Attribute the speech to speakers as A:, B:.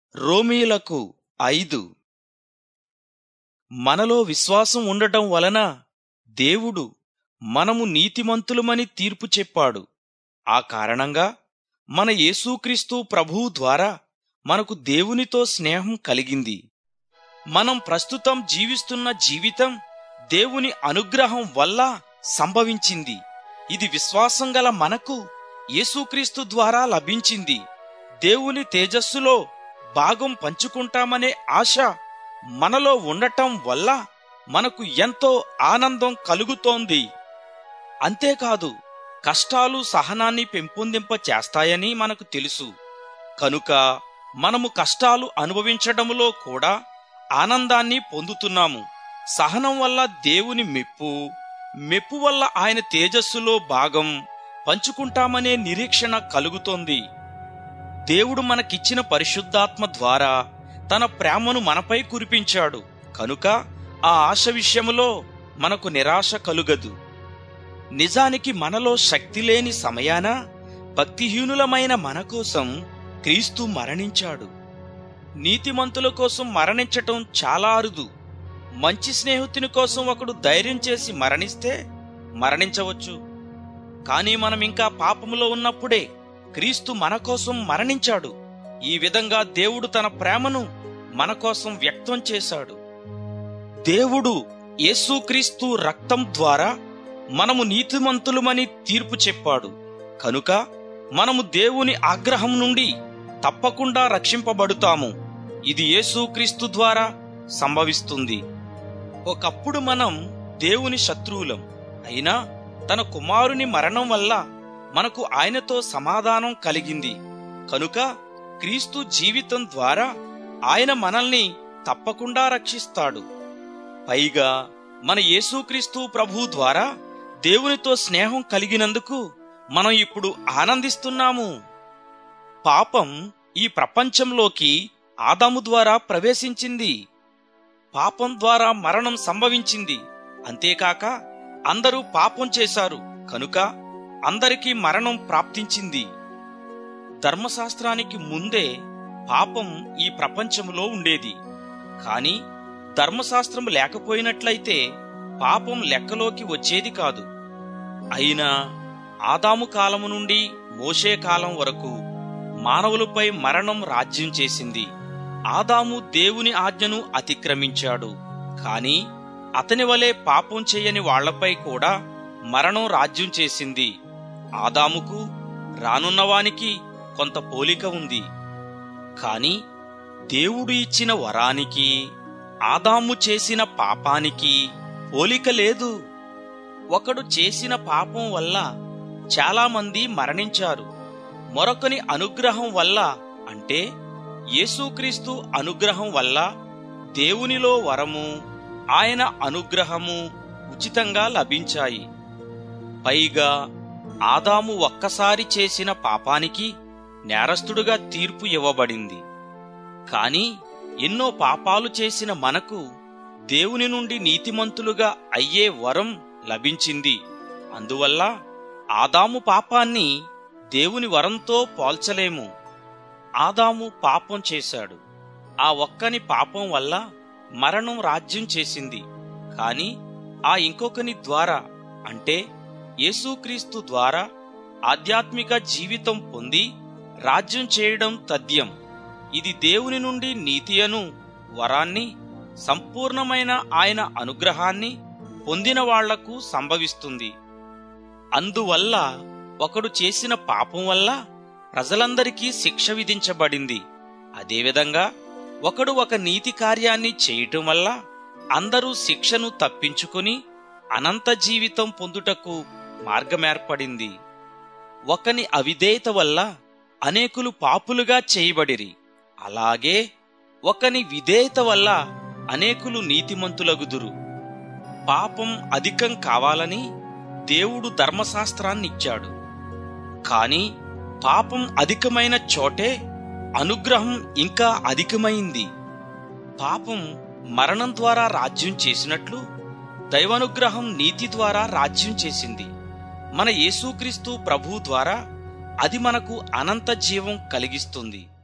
A: రోమీలకు ఐదు మనలో విశ్వాసం ఉండటం వలన దేవుడు మనము నీతిమంతులమని తీర్పు చెప్పాడు ఆ కారణంగా మన యేసుక్రీస్తు ప్రభువు ద్వారా మనకు దేవునితో స్నేహం కలిగింది మనం ప్రస్తుతం జీవిస్తున్న జీవితం దేవుని అనుగ్రహం వల్ల సంభవించింది ఇది విశ్వాసం గల మనకు యేసుక్రీస్తు ద్వారా లభించింది దేవుని తేజస్సులో భాగం పంచుకుంటామనే ఆశ మనలో ఉండటం వల్ల మనకు ఎంతో ఆనందం కలుగుతోంది అంతేకాదు కష్టాలు సహనాన్ని పెంపొందింప చేస్తాయని మనకు తెలుసు కనుక మనము కష్టాలు అనుభవించడములో కూడా ఆనందాన్ని పొందుతున్నాము సహనం వల్ల దేవుని మెప్పు మెప్పు వల్ల ఆయన తేజస్సులో భాగం పంచుకుంటామనే నిరీక్షణ కలుగుతోంది దేవుడు మనకిచ్చిన పరిశుద్ధాత్మ ద్వారా తన ప్రేమను మనపై కురిపించాడు కనుక ఆ ఆశ విషయములో మనకు నిరాశ కలుగదు నిజానికి మనలో శక్తి లేని సమయాన భక్తిహీనులమైన మన కోసం క్రీస్తు మరణించాడు నీతిమంతుల కోసం మరణించటం చాలా అరుదు మంచి స్నేహితుని కోసం ఒకడు ధైర్యం చేసి మరణిస్తే మరణించవచ్చు కానీ మనం ఇంకా పాపములో ఉన్నప్పుడే క్రీస్తు మన కోసం మరణించాడు ఈ విధంగా దేవుడు తన ప్రేమను మన కోసం వ్యక్తం చేశాడు దేవుడు యేసుక్రీస్తు రక్తం ద్వారా మనము నీతిమంతులమని తీర్పు చెప్పాడు కనుక మనము దేవుని ఆగ్రహం నుండి తప్పకుండా రక్షింపబడుతాము ఇది యేసుక్రీస్తు ద్వారా సంభవిస్తుంది ఒకప్పుడు మనం దేవుని శత్రువులం అయినా తన కుమారుని మరణం వల్ల మనకు ఆయనతో సమాధానం కలిగింది కనుక క్రీస్తు జీవితం ద్వారా ఆయన మనల్ని తప్పకుండా రక్షిస్తాడు పైగా మన యేసుక్రీస్తు ప్రభు ద్వారా దేవునితో స్నేహం కలిగినందుకు మనం ఇప్పుడు ఆనందిస్తున్నాము పాపం ఈ ప్రపంచంలోకి ఆదాము ద్వారా ప్రవేశించింది పాపం ద్వారా మరణం సంభవించింది అంతేకాక అందరూ పాపం చేశారు కనుక అందరికీ మరణం ప్రాప్తించింది ధర్మశాస్త్రానికి ముందే పాపం ఈ ప్రపంచంలో ఉండేది కాని ధర్మశాస్త్రం లేకపోయినట్లయితే పాపం లెక్కలోకి వచ్చేది కాదు అయినా ఆదాము కాలము నుండి మోషే కాలం వరకు మానవులపై మరణం రాజ్యం చేసింది ఆదాము దేవుని ఆజ్ఞను అతిక్రమించాడు కాని అతని వలె పాపం చేయని వాళ్లపై కూడా మరణం రాజ్యం చేసింది ఆదాముకు రానున్నవానికి కొంత పోలిక ఉంది కాని దేవుడు ఇచ్చిన వరానికి ఆదాము చేసిన పాపానికి పోలిక లేదు ఒకడు చేసిన పాపం వల్ల చాలామంది మరణించారు మరొకని అనుగ్రహం వల్ల అంటే యేసుక్రీస్తు అనుగ్రహం వల్ల దేవునిలో వరము ఆయన అనుగ్రహము ఉచితంగా లభించాయి పైగా ఆదాము ఒక్కసారి చేసిన పాపానికి నేరస్తుడుగా తీర్పు ఇవ్వబడింది కాని ఎన్నో పాపాలు చేసిన మనకు దేవుని నుండి నీతిమంతులుగా అయ్యే వరం లభించింది అందువల్ల ఆదాము పాపాన్ని దేవుని వరంతో పోల్చలేము ఆదాము పాపం చేశాడు ఆ ఒక్కని పాపం వల్ల మరణం రాజ్యం చేసింది కాని ఆ ఇంకొకని ద్వారా అంటే యేసుక్రీస్తు ద్వారా ఆధ్యాత్మిక జీవితం పొంది రాజ్యం చేయడం తథ్యం ఇది దేవుని నుండి నీతియను వరాన్ని సంపూర్ణమైన ఆయన అనుగ్రహాన్ని పొందిన వాళ్లకు సంభవిస్తుంది అందువల్ల ఒకడు చేసిన పాపం వల్ల ప్రజలందరికీ శిక్ష విధించబడింది అదేవిధంగా ఒకడు ఒక నీతి కార్యాన్ని చేయటం వల్ల అందరూ శిక్షను తప్పించుకుని అనంత జీవితం పొందుటకు మార్గమేర్పడింది ఒకని అవిధేయత వల్ల అనేకులు పాపులుగా చేయబడిరి అలాగే ఒకని విధేయత వల్ల అనేకులు నీతిమంతులగుదురు పాపం అధికం కావాలని దేవుడు ధర్మశాస్త్రాన్నిచ్చాడు కాని పాపం అధికమైన చోటే అనుగ్రహం ఇంకా అధికమైంది పాపం మరణం ద్వారా రాజ్యం చేసినట్లు దైవానుగ్రహం నీతి ద్వారా రాజ్యం చేసింది మన యేసుక్రీస్తు ప్రభువు ద్వారా అది మనకు అనంత జీవం కలిగిస్తుంది